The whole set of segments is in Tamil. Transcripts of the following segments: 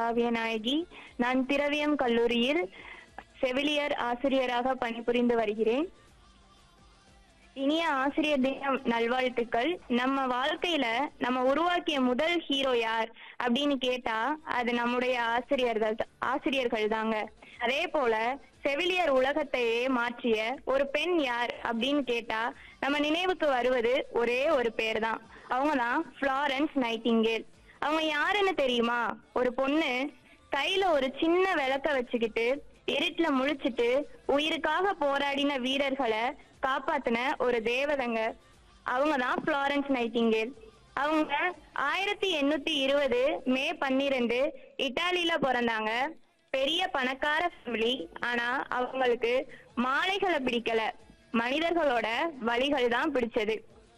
காவியநாயகி நான் திரவியம் கல்லூரியில் செவிலியர் ஆசிரியராக பணிபுரிந்து வருகிறேன் இனிய ஆசிரியர் தினம் நல்வாழ்த்துக்கள் நம்ம வாழ்க்கையில நம்ம உருவாக்கிய முதல் ஹீரோ யார் அப்படின்னு கேட்டா அது நம்முடைய ஆசிரியர்கள் ஆசிரியர்கள் தாங்க அதே போல செவிலியர் உலகத்தையே மாற்றிய ஒரு பெண் யார் அப்படின்னு கேட்டா நம்ம நினைவுக்கு வருவது ஒரே ஒரு பேர் தான் அவங்க தான் ஃப்ளாரன்ஸ் நைட்டிங்கேல் அவங்க யாருன்னு தெரியுமா ஒரு பொண்ணு கையில ஒரு சின்ன விளக்க வச்சுக்கிட்டு இருட்டுல முழிச்சிட்டு உயிருக்காக போராடின வீரர்களை காப்பாத்தின ஒரு தேவதைங்க அவங்க தான் ஃப்ளாரன்ஸ் நைட்டிங்கேல் அவங்க ஆயிரத்தி எண்ணூத்தி இருபது மே பன்னிரெண்டு இட்டாலியில பிறந்தாங்க பெரிய பணக்கார ஃபேமிலி ஆனா அவங்களுக்கு மாலைகளை பிடிக்கல மனிதர்களோட வழிகள் தான் பிடிச்சது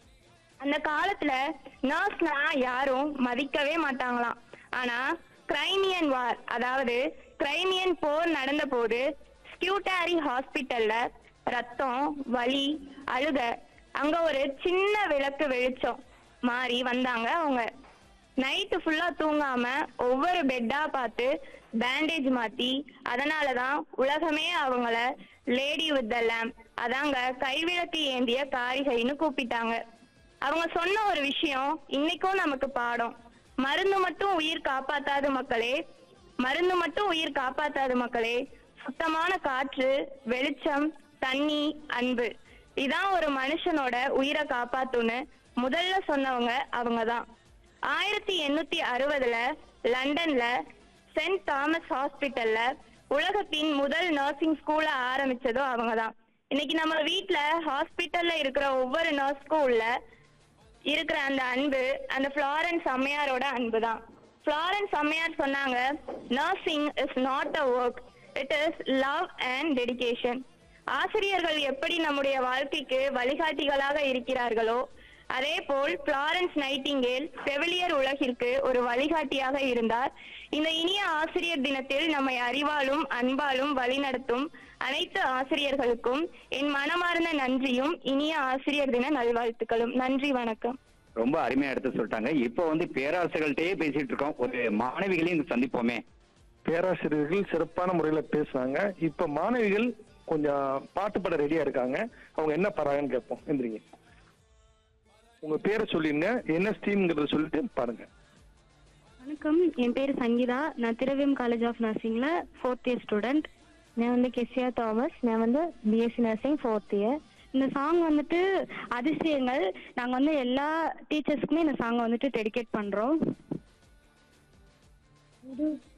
அந்த காலத்துல நர்ஸ்னா யாரும் மதிக்கவே மாட்டாங்களாம் ஆனா கிரைமியன் வார் அதாவது கிரைமியன் போர் நடந்த போது ஸ்கியூட்டாரி ஹாஸ்பிட்டல்ல ரத்தம் வலி அழுக அங்க ஒரு சின்ன விளக்கு வெளிச்சம் மாறி வந்தாங்க அவங்க நைட்டு ஃபுல்லா தூங்காம ஒவ்வொரு பெட்டா பார்த்து பேண்டேஜ் மாத்தி அதனாலதான் உலகமே அவங்கள லேடி வித் த லேம்ப் அதாங்க கைவிளக்கு ஏந்திய காரிகைன்னு கூப்பிட்டாங்க அவங்க சொன்ன ஒரு விஷயம் இன்னைக்கும் நமக்கு பாடம் மருந்து மட்டும் உயிர் காப்பாத்தாது மக்களே மருந்து மட்டும் உயிர் காப்பாத்தாது மக்களே சுத்தமான காற்று வெளிச்சம் தண்ணி அன்பு இதான் ஒரு மனுஷனோட உயிரை காப்பாத்துன்னு முதல்ல சொன்னவங்க அவங்கதான் ஆயிரத்தி எண்ணூத்தி அறுபதுல லண்டன்ல சென்ட் தாமஸ் ஹாஸ்பிட்டல்ல உலகத்தின் முதல் நர்சிங் ஸ்கூல ஆரம்பிச்சதும் அவங்கதான் இன்னைக்கு நம்ம வீட்ல ஹாஸ்பிட்டல்ல இருக்கிற ஒவ்வொரு நர்ஸ்க்கும் உள்ள இருக்கிற அந்த அன்பு அந்த ஃப்ளாரன்ஸ் அம்மையாரோட அன்பு தான் ஃப்ளாரன்ஸ் அம்மையார் சொன்னாங்க nursing is not a work it is love and dedication ஆசிரியர்கள் எப்படி நம்முடைய வாழ்க்கைக்கு வழிகாட்டிகளாக இருக்கிறார்களோ அதே போல் ஃப்ளாரன்ஸ் நைட்டிங்கேல் செவிலியர் உலகிற்கு ஒரு வழிகாட்டியாக இருந்தார் இந்த இனிய ஆசிரியர் தினத்தில் நம்மை அறிவாலும் அன்பாலும் வழிநடத்தும் அனைத்து ஆசிரியர்களுக்கும் என் மனமார்ந்த நன்றியும் இனிய ஆசிரியர் தின நல்வாழ்த்துக்களும் நன்றி வணக்கம் ரொம்ப அருமையா எடுத்து சொல்லிட்டாங்க இப்போ வந்து பேராசிரியர்கள்ட்டயே பேசிட்டு இருக்கோம் ஒரு மாணவிகளையும் இங்க சந்திப்போமே பேராசிரியர்கள் சிறப்பான முறையில பேசுனாங்க இப்ப மாணவிகள் கொஞ்சம் பாட்டு பாட ரெடியா இருக்காங்க அவங்க என்ன பாடுறாங்கன்னு கேட்போம் எந்திரிங்க உங்க பேரை சொல்லிருங்க என்ன ஸ்ட்ரீம்ங்கிறத சொல்லிட்டு பாருங்க வணக்கம் என் பேர் சங்கீதா நான் திரவியம் காலேஜ் ஆஃப் நர்சிங்ல ஃபோர்த் இயர் ஸ்டூடெண்ட் நான் வந்து கெசியா தாமஸ் நான் வந்து பிஎஸ்சி நர்சிங் ஃபோர்த் இயர் இந்த சாங் வந்துட்டு அதிசயங்கள் நாங்க வந்து எல்லா டீச்சர்ஸ்க்குமே இந்த சாங்கை வந்துட்டு டெடிகேட் பண்றோம் இது